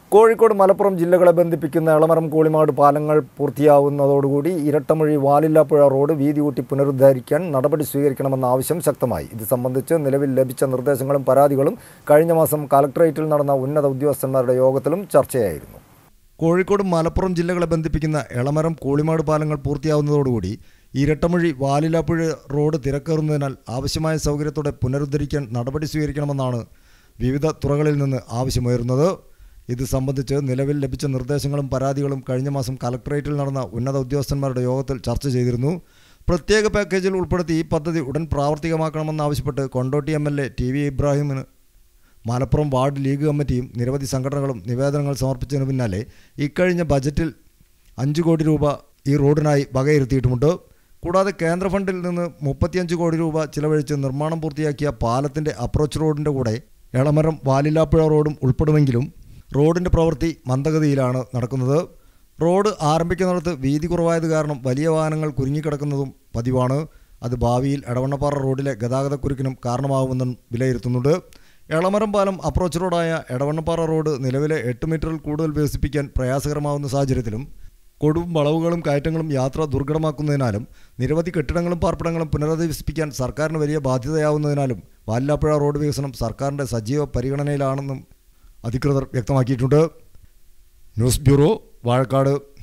കോഴിക്കോട് മലപ്പുറം ജില്ലകളെ ബന്ധിപ്പിക്കുന്ന എളമരം കോളിമാട് പാലങ്ങൾ പൂർത്തിയാവുന്നതോടുകൂടി ഇരട്ടമൊഴി വാലില്ലാപ്പുഴ റോഡ് വീതി കൂട്ടി പുനരുദ്ധരിക്കാൻ നടപടി സ്വീകരിക്കണമെന്ന ആവശ്യം ശക്തമായി ഇത് സംബന്ധിച്ച് നിലവിൽ ലഭിച്ച നിർദ്ദേശങ്ങളും പരാതികളും കഴിഞ്ഞ മാസം കലക്ടറേറ്റിൽ നടന്ന ഉന്നത ഉദ്യോഗസ്ഥന്മാരുടെ യോഗത്തിലും ചർച്ചയായിരുന്നു കോഴിക്കോട് മലപ്പുറം ജില്ലകളെ ബന്ധിപ്പിക്കുന്ന എളമരം കോളിമാട് പാലങ്ങൾ പൂർത്തിയാവുന്നതോടുകൂടി ഇരട്ടമൊഴി വാലിലാപ്പുഴ റോഡ് തിരക്കേറുന്നതിനാൽ ആവശ്യമായ സൗകര്യത്തോടെ പുനരുദ്ധരിക്കാൻ നടപടി സ്വീകരിക്കണമെന്നാണ് വിവിധ തുറകളിൽ നിന്ന് ആവശ്യമുയരുന്നത് ഇത് സംബന്ധിച്ച് നിലവിൽ ലഭിച്ച നിർദ്ദേശങ്ങളും പരാതികളും കഴിഞ്ഞ മാസം കലക്ടറേറ്റിൽ നടന്ന ഉന്നത ഉദ്യോഗസ്ഥന്മാരുടെ യോഗത്തിൽ ചർച്ച ചെയ്തിരുന്നു പ്രത്യേക പാക്കേജിൽ ഉൾപ്പെടുത്തി ഈ പദ്ധതി ഉടൻ പ്രാവർത്തികമാക്കണമെന്നാവശ്യപ്പെട്ട് Kondotty M L A T V ഇബ്രാഹിമിന് മലപ്പുറം വാർഡ് ലീഗ് കമ്മിറ്റിയും നിരവധി സംഘടനകളും നിവേദനങ്ങൾ സമർപ്പിച്ചതിന് പിന്നാലെ ഇക്കഴിഞ്ഞ ബജറ്റിൽ അഞ്ച് കോടി രൂപ ഈ റോഡിനായി വകയിരുത്തിയിട്ടുമുണ്ട് കൂടാതെ കേന്ദ്ര ഫണ്ടിൽ നിന്ന് മുപ്പത്തിയഞ്ച് കോടി രൂപ ചിലവഴിച്ച് നിർമ്മാണം പൂർത്തിയാക്കിയ പാലത്തിൻ്റെ അപ്രോച്ച് റോഡിൻ്റെ കൂടെ എളമരം വാലില്ലാപ്പുഴ റോഡും ഉൾപ്പെടുമെങ്കിലും റോഡിൻ്റെ പ്രവൃത്തി മന്ദഗതിയിലാണ് നടക്കുന്നത് റോഡ് ആരംഭിക്കുന്നിടത്ത് വീതി കുറവായത് കാരണം വലിയ വാഹനങ്ങൾ കുരുങ്ങിക്കിടക്കുന്നതും പതിവാണ് അത് ഭാവിയിൽ എടവണ്ണപ്പാറ റോഡിലെ ഗതാഗതക്കുരുക്കിനും കാരണമാകുമെന്നും വിലയിരുത്തുന്നുണ്ട് എളമരം പാലം അപ്രോച്ച് റോഡായ എടവണ്ണപ്പാറ റോഡ് നിലവിലെ എട്ട് മീറ്ററിൽ കൂടുതൽ വികസിപ്പിക്കാൻ പ്രയാസകരമാവുന്ന സാഹചര്യത്തിലും കൊടും വളവുകളും കയറ്റങ്ങളും യാത്ര ദുർഘടമാക്കുന്നതിനാലും നിരവധി കെട്ടിടങ്ങളും പാർപ്പിടങ്ങളും പുനരധിവസിപ്പിക്കാൻ സർക്കാരിന് വലിയ ബാധ്യതയാവുന്നതിനാലും വാലില്ലാപ്പുഴ റോഡ് വികസനം സർക്കാരിൻ്റെ സജീവ പരിഗണനയിലാണെന്നും അധികൃതർ വ്യക്തമാക്കിയിട്ടുണ്ട് ന്യൂസ് ബ്യൂറോ വാഴക്കാട്